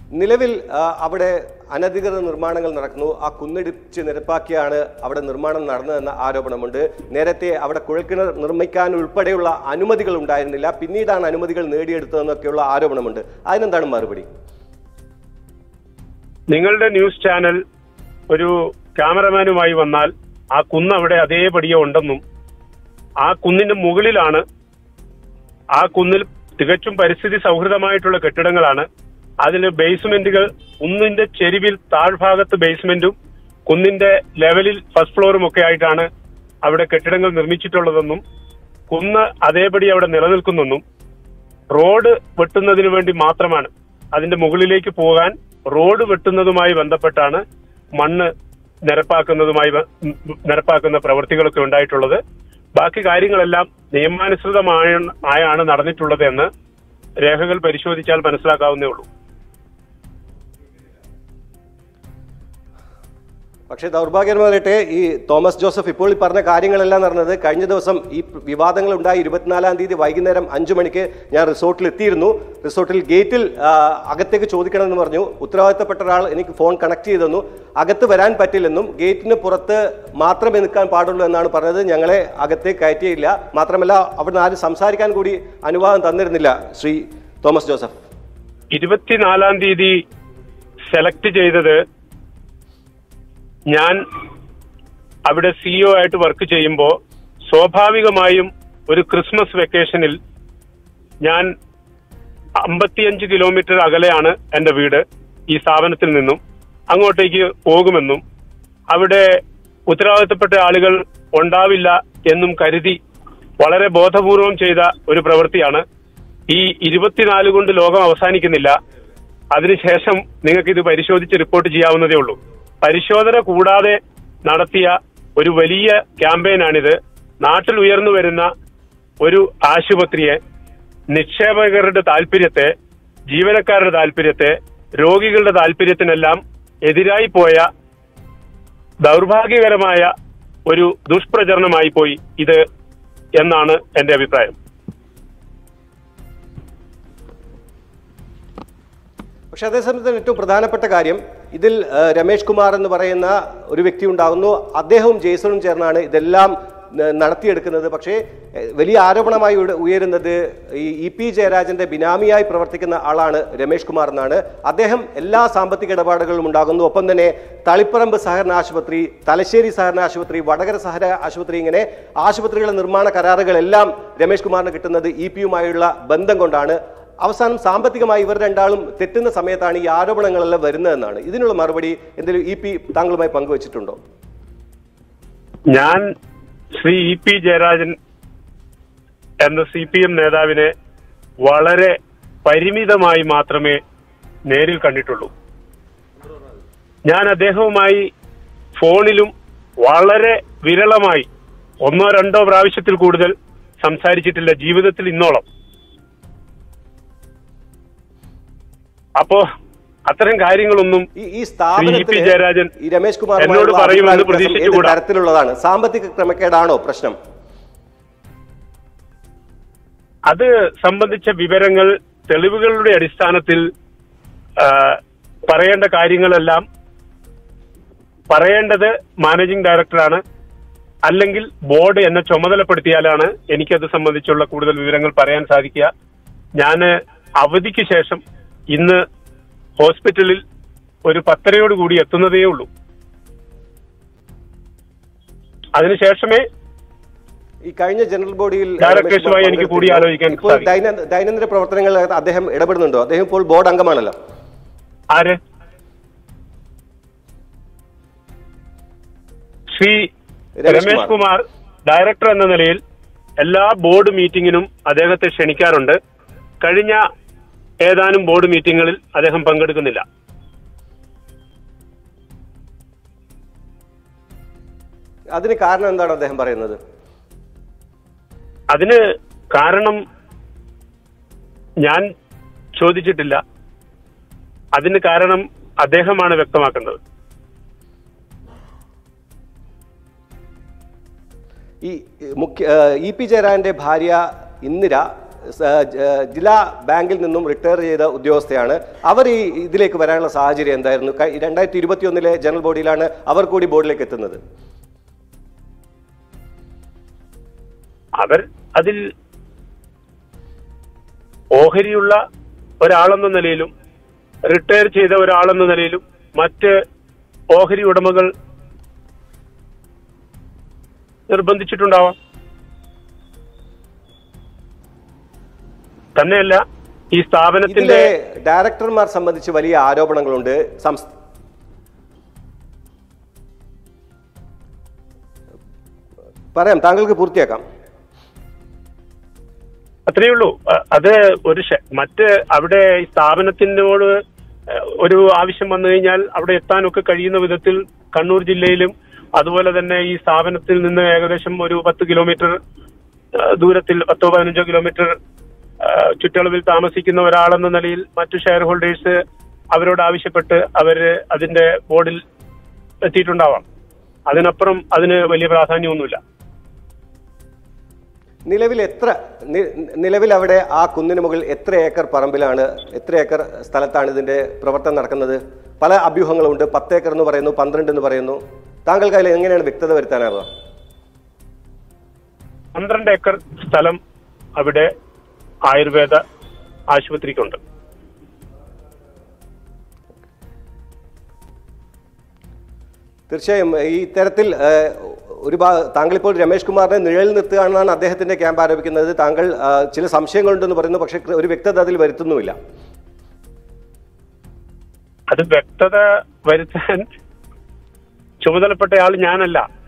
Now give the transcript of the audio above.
നിലവിൽ ആ, അവിടെ അനധികൃത നിർമ്മാണങ്ങൾ നടക്കുന്നു ആ കുന്നിടിച്ച് നിരപ്പാക്കിയാണ് അവിടെ നിർമ്മാണം നടന്നതെന്ന ആരോപണമുണ്ട് നേരത്തെ അവിടെ കുഴൽക്കിണർ നിർമ്മിക്കാൻ ഉൾപ്പെടെയുള്ള അനുമതികൾ ഉണ്ടായിരുന്നില്ല പിന്നീടാണ് അനുമതികൾ നേടിയെടുത്തതെന്നൊക്കെയുള്ള ആരോപണമുണ്ട് അതിനെന്താണ് മറുപടി നിങ്ങളുടെ ന്യൂസ് ചാനൽ ഒരു ക്യാമറമാനുമായി വന്നാൽ ആ കുന്ന് അവിടെ അതേപടിയോ ഉണ്ടെന്നും ആ കുന്നിന്റെ മുകളിലാണ് ആ കുന്നിൽ തികച്ചും പരിസ്ഥിതി സൗഹൃദമായിട്ടുള്ള കെട്ടിടങ്ങളാണ് അതിൽ ബേസ്മെന്റുകൾ കുന്നിന്റെ ചെരിവിൽ താഴ്ഭാഗത്ത് ബേസ്മെന്റും കുന്നിന്റെ ലെവലിൽ ഫസ്റ്റ് ഫ്ലോറും ഒക്കെ ആയിട്ടാണ് അവിടെ കെട്ടിടങ്ങൾ നിർമ്മിച്ചിട്ടുള്ളതെന്നും കുന്ന് അതേപടി അവിടെ നിലനിൽക്കുന്നെന്നും റോഡ് വെട്ടുന്നതിന് വേണ്ടി മാത്രമാണ് അതിന്റെ മുകളിലേക്ക് പോകാൻ റോഡ് വെട്ടുന്നതുമായി ബന്ധപ്പെട്ടാണ് മണ്ണ് നിരപ്പാക്കുന്നതുമായി ബ- ഉം നിരപ്പാക്കുന്ന പ്രവൃത്തികളൊക്കെ ഉണ്ടായിട്ടുള്ളത് ബാക്കി കാര്യങ്ങളെല്ലാം നിയമാനുസൃതമായ ആയാണ് നടന്നിട്ടുള്ളത് എന്ന് രേഖകൾ പരിശോധിച്ചാൽ മനസ്സിലാക്കാവുന്നേ ഉള്ളൂ പക്ഷേ ദൗർഭാഗ്യം പറയട്ടെ ഈ തോമസ് ജോസഫ് ഇപ്പോൾ ഈ പറഞ്ഞ കാര്യങ്ങളെല്ലാം നടന്നത് കഴിഞ്ഞ ദിവസം ഈ വിവാദങ്ങൾ ഉണ്ടായി ഇരുപത്തിനാലാം തീയതി വൈകുന്നേരം അഞ്ചു മണിക്ക് ഞാൻ റിസോർട്ടിൽ എത്തിയിരുന്നു റിസോർട്ടിൽ ഗേറ്റിൽ ആ, അകത്തേക്ക് ചോദിക്കണമെന്ന് പറഞ്ഞു ഉത്തരവാദിത്തപ്പെട്ട ഒരാൾ എനിക്ക് ഫോൺ കണക്ട് ചെയ്തു തന്നു അകത്ത് വരാൻ പറ്റില്ലെന്നും ഗേറ്റിന് പുറത്ത് മാത്രമേ നിൽക്കാൻ പാടുള്ളൂ എന്നാണ് പറഞ്ഞത് ഞങ്ങളെ അകത്തേക്ക് കയറ്റിയില്ല മാത്രമല്ല അവിടുന്ന് ആരും സംസാരിക്കാൻ കൂടി അനുവാദം തന്നിരുന്നില്ല ശ്രീ തോമസ് ജോസഫ് ഇരുപത്തിനാലാം തീയതി സെലക്ട് ചെയ്തത് ഞാൻ അവിടെ സിഇഒ ആയിട്ട് വർക്ക് ചെയ്യുമ്പോൾ സ്വാഭാവികമായും ഒരു ക്രിസ്മസ് വെക്കേഷനിൽ ഞാൻ അമ്പത്തിയഞ്ച് കിലോമീറ്റർ അകലെയാണ് എന്റെ വീട് ഈ സ്ഥാപനത്തിൽ നിന്നും അങ്ങോട്ടേക്ക് പോകുമെന്നും അവിടെ ഉത്തരവാദിത്തപ്പെട്ട ആളുകൾ ഉണ്ടാവില്ല എന്നും കരുതി വളരെ ബോധപൂർവം ചെയ്ത ഒരു പ്രവൃത്തിയാണ് ഈ ഇരുപത്തിനാല് കൊണ്ട് ലോകം അവസാനിക്കുന്നില്ല അതിനുശേഷം നിങ്ങൾക്ക് ഇത് പരിശോധിച്ച് റിപ്പോർട്ട് ചെയ്യാവുന്നതേ ഉള്ളൂ പരിശോധന കൂടാതെ നടത്തിയ ഒരു വലിയ ക്യാമ്പയിനാണിത് നാട്ടിൽ ഉയർന്നു വരുന്ന ഒരു ആശുപത്രിയെ നിക്ഷേപകരുടെ താല്പര്യത്തെ ജീവനക്കാരുടെ താല്പര്യത്തെ രോഗികളുടെ താല്പര്യത്തിനെല്ലാം എതിരായി പോയ ദൗർഭാഗ്യകരമായ ഒരു ദുഷ്പ്രചരണമായി പോയി ഇത് എന്നാണ് എന്റെ അഭിപ്രായം പക്ഷെ അതേസമയത്ത് തന്നെ ഏറ്റവും പ്രധാനപ്പെട്ട കാര്യം ഇതിൽ ആ, രമേഷ് കുമാർ എന്ന് പറയുന്ന ഒരു വ്യക്തി ഉണ്ടാകുന്നു അദ്ദേഹവും ജെയ്സണും ചേർന്നാണ് ഇതെല്ലാം ന- നടത്തിയെടുക്കുന്നത് പക്ഷേ എ, വലിയ ആരോപണമായി ഉയര- ഉയരുന്നത് ഈ ഇ പി ജയരാജന്റെ ബിനാമിയായി പ്രവർത്തിക്കുന്ന ആളാണ് രമേഷ് കുമാർ എന്നാണ് അദ്ദേഹം എല്ലാ സാമ്പത്തിക ഇടപാടുകളും ഉണ്ടാകുന്നു ഒപ്പം തന്നെ തളിപ്പറമ്പ് സഹകരണ ആശുപത്രി തലശ്ശേരി സഹകരണ ആശുപത്രി വടകര സഹകരണ ആശുപത്രി ഇങ്ങനെ ആശുപത്രികളുടെ നിർമ്മാണ കരാറുകളെല്ലാം രമേഷ് കുമാറിന് കിട്ടുന്നത് ഇ പിയുമായുള്ള ബന്ധം കൊണ്ടാണ് അവസാനം സാമ്പത്തികമായി ഇവർ രണ്ടാളും തെറ്റുന്ന സമയത്താണ് ഈ ആരോപണങ്ങളെല്ലാം വരുന്നതെന്നാണ് ഇതിനുള്ള മറുപടി എന്തെങ്കിലും ഇ പി താങ്കളുമായി പങ്കുവച്ചിട്ടുണ്ടോ ഞാൻ ശ്രീ ഇ പി ജയരാജൻ എന്ന സി പി എം നേതാവിനെ വളരെ പരിമിതമായി മാത്രമേ നേരിൽ കണ്ടിട്ടുള്ളൂ ഞാൻ അദ്ദേഹവുമായി ഫോണിലും വളരെ വിരളമായി ഒന്നോ രണ്ടോ പ്രാവശ്യത്തിൽ കൂടുതൽ സംസാരിച്ചിട്ടില്ല ജീവിതത്തിൽ ഇന്നോളം അപ്പോ അത്തരം കാര്യങ്ങളൊന്നും ഈ ഈ ശ്രീ ഇ സ്ഥാപനത്തിൽ പി ജയരാജൻ ഈ രമേശ് കുമാർ എന്നോട് പറയുമെന്ന് പ്രതീക്ഷിച്ചുകൂടാ. തരത്തിലുള്ളതാണ് സാമ്പത്തിക ക്രമക്കേടാണോ പ്രശ്നം അത് സംബന്ധിച്ച വിവരങ്ങൾ തെളിവുകളുടെ അടിസ്ഥാനത്തിൽ ആ, പറയേണ്ട കാര്യങ്ങളെല്ലാം പറയേണ്ടത് മാനേജിംഗ് ഡയറക്ടറാണ് അല്ലെങ്കിൽ ബോർഡ് എന്നെ ചുമതലപ്പെടുത്തിയാലാണ് എനിക്കത് സംബന്ധിച്ചുള്ള കൂടുതൽ വിവരങ്ങൾ പറയാൻ സാധിക്കുക ഞാൻ അവധിക്ക് ശേഷം ഇന്ന് ഹോസ്പിറ്റലിൽ ഒരു പത്തരയോട് കൂടി എത്തുന്നതേ ഉള്ളൂ അതിനുശേഷമേ ഈ കഴിഞ്ഞ ജനറൽ ബോഡിയിൽ ഡയറക്ടേഴ്സുമായി എനിക്ക് കൂടി ആലോചിക്കാൻ ഇപ്പോൾ സാധിക്കും. ദൈന- ദൈനംദിന പ്രവർത്തനങ്ങളിൽ അദ്ദേഹം ഇടപെടുന്നുണ്ടോ അദ്ദേഹം ഇപ്പോൾ ബോർഡ് അംഗമാണല്ലോ ആര് ശ്രീ രമേശ് രമേശ് കുമാർ ഡയറക്ടർ എന്ന നിലയിൽ എല്ലാ ബോർഡ് മീറ്റിംഗിനും അദ്ദേഹത്തെ ക്ഷണിക്കാറുണ്ട് കഴിഞ്ഞ ഏതാനും ബോർഡ് മീറ്റിംഗുകളിൽ അദ്ദേഹം പങ്കെടുക്കുന്നില്ല അതിന് കാരണം എന്താണ് അദ്ദേഹം പറയുന്നത് അതിന് കാരണം ഞാൻ ചോദിച്ചിട്ടില്ല അതിന് കാരണം അദ്ദേഹമാണ് വ്യക്തമാക്കേണ്ടത് ഈ മുഖ്യ ഇ പി ജയരാജന്റെ ഭാര്യ ഇന്ദിര സ- ജ- ജില്ലാ ബാങ്കിൽ നിന്നും റിട്ടയർ ചെയ്ത ഉദ്യോഗസ്ഥയാണ് അവർ ഈ ഇതിലേക്ക് വരാനുള്ള സാഹചര്യം എന്തായിരുന്നു കഴി- രണ്ടായിരത്തി ഇരുപത്തി ഒന്നിലെ ജനറൽ ബോഡിയിലാണ് അവർ കൂടി ബോർഡിലേക്ക് എത്തുന്നത് അവർ അതിൽ ഓഹരിയുള്ള ഒരാളെന്ന നിലയിലും റിട്ടയർ ചെയ്ത ഒരാളെന്ന നിലയിലും മറ്റ് ഓഹരി ഉടമകൾ നിർബന്ധിച്ചിട്ടുണ്ടാവാം തന്നെയല്ല ഈ സ്ഥാപനത്തിന്റെ ഇതിലെ ഡയറക്ടർമാർ സംബന്ധിച്ച് വലിയ ആരോപണങ്ങളുണ്ട് സംസ്ഥ പറയാം താങ്കൾക്ക് പൂർത്തിയാക്കാം അത്രയേ ഉള്ളൂ അ- അത് ഒരു ശ- മറ്റ് അവിടെ ഈ സ്ഥാപനത്തിനോട് ഏഹ്, ഒരു ആവശ്യം വന്നു കഴിഞ്ഞാൽ അവിടെ എത്താനൊക്കെ കഴിയുന്ന വിധത്തിൽ കണ്ണൂർ ജില്ലയിലും അതുപോലെ തന്നെ ഈ സ്ഥാപനത്തിൽ നിന്ന് ഏകദേശം ഒരു പത്ത് കിലോമീറ്റർ ഏഹ്, ദൂരത്തിൽ പത്തോ പതിനഞ്ചോ കിലോമീറ്റർ ഏഹ്, ചുറ്റളവിൽ താമസിക്കുന്ന ഒരാളെന്ന നിലയിൽ മറ്റു ഷെയർ ഹോൾഡേഴ്സ് അവരോട് ആവശ്യപ്പെട്ട് അവര് അതിന്റെ ബോർഡിൽ എത്തിയിട്ടുണ്ടാവാം അതിനപ്പുറം അതിന് വലിയ പ്രാധാന്യമൊന്നുമില്ല നിലവിൽ എത്ര നി- നിലവിൽ അവിടെ ആ കുന്നിന് മുകളിൽ എത്ര ഏക്കർ പറമ്പിലാണ് എത്ര ഏക്കർ സ്ഥലത്താണ് ഇതിന്റെ പ്രവർത്തനം നടക്കുന്നത് പല അഭ്യൂഹങ്ങളുണ്ട് പത്ത് ഏക്കർ എന്ന് പറയുന്നു പന്ത്രണ്ട് എന്ന് പറയുന്നു താങ്കൾക്ക് അതിൽ എങ്ങനെയാണ് വ്യക്തത വരുത്താനാവുക പന്ത്രണ്ട് ഏക്കർ സ്ഥലം അവിടെ ആയുർവേദ ആശുപത്രിക്കുണ്ട് തീർച്ചയായും ഈ ഇത്തരത്തിൽ ഏഹ്, ഒരു ഭാ താങ്കളിപ്പോൾ രമേഷ് കുമാറിനെ നിഴൽ നിർത്തുകയാണെന്നാണ് അദ്ദേഹത്തിന്റെ ക്യാമ്പ് ആരോപിക്കുന്നത് താങ്കൾ ആ, ചില സംശയങ്ങളുണ്ടെന്ന് പറയുന്നു പക്ഷേ ഒരു വ്യക്തത അതിൽ വരുത്തുന്നുമില്ല അത് വ്യക്തത വരുത്താൻ ചുമതലപ്പെട്ടയാൾ ഞാനല്ല